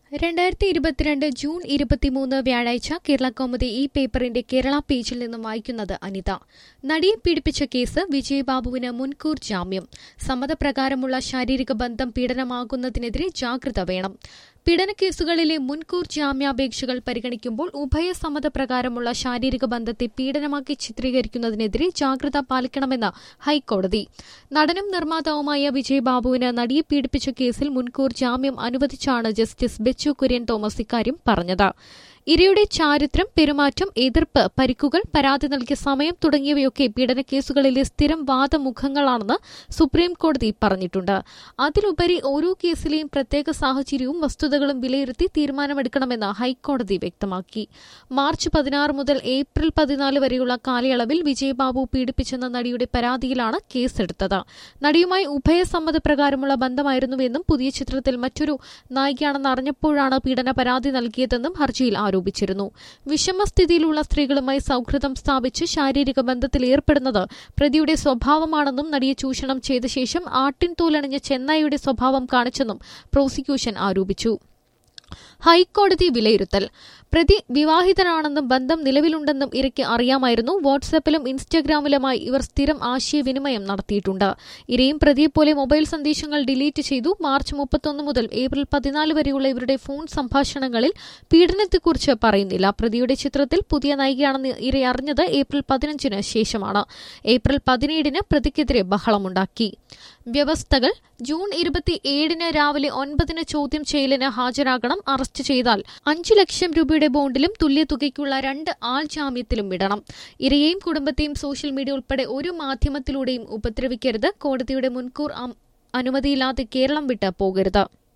രണ്ടായിരത്തി ഇരുപത്തിരണ്ട് ജൂൺ ഇരുപത്തിമൂന്ന് വ്യാഴാഴ്ച കേരള കൗമുദി ഈ പേപ്പറിന്റെ കേരള പേജിൽ നിന്നും വായിക്കുന്നത് അനിത നടിയെ പീഡിപ്പിച്ച കേസ് വിജയബാബുവിന് മുൻകൂർ ജാമ്യം സമ്മതപ്രകാരമുള്ള ശാരീരിക ബന്ധം പീഡനമാകുന്നതിനെതിരെ ജാഗ്രത വേണം പീഡനക്കേസുകളിലെ മുൻകൂർ ജാമ്യാപേക്ഷകൾ പരിഗണിക്കുമ്പോൾ ഉഭയസമ്മതപ്രകാരമുള്ള ശാരീരിക ബന്ധത്തെ പീഡനമാക്കി ചിത്രീകരിക്കുന്നതിനെതിരെ ജാഗ്രത പാലിക്കണമെന്ന് ഹൈക്കോടതി നടനും നിർമ്മാതാവുമായ വിജയബാബുവിന് നടിയെ പീഡിപ്പിച്ച കേസിൽ മുൻകൂർ ജാമ്യം അനുവദിച്ചാണ് ജസ്റ്റിസ് ബെച്ചു കുര്യൻ തോമസ് ഇക്കാര്യം പറഞ്ഞത് ഇരയുടെ ചാരിത്രം പെരുമാറ്റം എതിർപ്പ് പരിക്കുകൾ പരാതി നൽകിയ സമയം തുടങ്ങിയവയൊക്കെ പീഡനക്കേസുകളിലെ സ്ഥിരം വാദമുഖങ്ങളാണെന്ന് സുപ്രീം കോടതി പറഞ്ഞിട്ടുണ്ട് അതിലുപരി ഓരോ കേസിലെയും പ്രത്യേക സാഹചര്യവും വസ്തുതകളും വിലയിരുത്തി തീരുമാനമെടുക്കണമെന്ന് ഹൈക്കോടതി വ്യക്തമാക്കി മാർച്ച് പതിനാറ് മുതൽ ഏപ്രിൽ പതിനാല് വരെയുള്ള കാലയളവിൽ വിജയബാബു പീഡിപ്പിച്ചെന്ന നടിയുടെ പരാതിയിലാണ് കേസെടുത്തത് നടിയുമായി ഉഭയസമ്മതപ്രകാരമുള്ള ബന്ധമായിരുന്നുവെന്നും പുതിയ ചിത്രത്തിൽ മറ്റൊരു നായികയാണെന്ന് അറിഞ്ഞപ്പോഴാണ് പീഡന പരാതി നൽകിയതെന്നും ഹർജിയിൽ ആരോപിച്ചിരുന്നു വിഷമസ്ഥിതിയിലുള്ള സ്ത്രീകളുമായി സൌഹൃദം സ്ഥാപിച്ച് ശാരീരിക ബന്ധത്തിൽ ഏർപ്പെടുന്നത് പ്രതിയുടെ സ്വഭാവമാണെന്നും നടിയെ ചൂഷണം ചെയ്ത ശേഷം ആട്ടിൻ തോലണിഞ്ഞ ചെന്നായിയുടെ സ്വഭാവം കാണിച്ചെന്നും പ്രോസിക്യൂഷൻ ആരോപിച്ചു ഹൈക്കോടതി വിലയിരുത്തൽ പ്രതി വിവാഹിതനാണെന്നും ബന്ധം നിലവിലുണ്ടെന്നും ഇരയ്ക്ക് അറിയാമായിരുന്നു വാട്സാപ്പിലും ഇൻസ്റ്റഗ്രാമിലുമായി ഇവർ സ്ഥിരം ആശയവിനിമയം നടത്തിയിട്ടുണ്ട് ഇരയും പ്രതിയെപ്പോലെ മൊബൈൽ സന്ദേശങ്ങൾ ഡിലീറ്റ് ചെയ്തു മാർച്ച് മുപ്പത്തൊന്ന് മുതൽ ഏപ്രിൽ പതിനാല് വരെയുള്ള ഇവരുടെ ഫോൺ സംഭാഷണങ്ങളിൽ പീഡനത്തെക്കുറിച്ച് പറയുന്നില്ല പ്രതിയുടെ ചിത്രത്തിൽ പുതിയ നായികയാണെന്ന് ഇര അറിഞ്ഞത് ഏപ്രിൽ പതിനഞ്ചിന് ശേഷമാണ് ഏപ്രിൽ പതിനേഴിന് പ്രതിക്കെതിരെ ബഹളമുണ്ടാക്കി വ്യവസ്ഥകൾ ജൂൺ ഇരുപത്തി ഏഴിന് രാവിലെ ഒൻപതിന് ചോദ്യം ചെയ്യലിന് ഹാജരാകണം അറസ്റ്റ് ചെയ്താൽ അഞ്ചു ലക്ഷം രൂപയുടെ ബോണ്ടിലും തുല്യ തുകയ്ക്കുള്ള രണ്ട് ആൾ ജാമ്യത്തിലും വിടണം ഇരയെയും കുടുംബത്തെയും സോഷ്യൽ മീഡിയ ഉൾപ്പെടെ ഒരു മാധ്യമത്തിലൂടെയും ഉപദ്രവിക്കരുത് കോടതിയുടെ മുൻകൂർ അനുമതിയില്ലാതെ കേരളം വിട്ട് പോകരുത്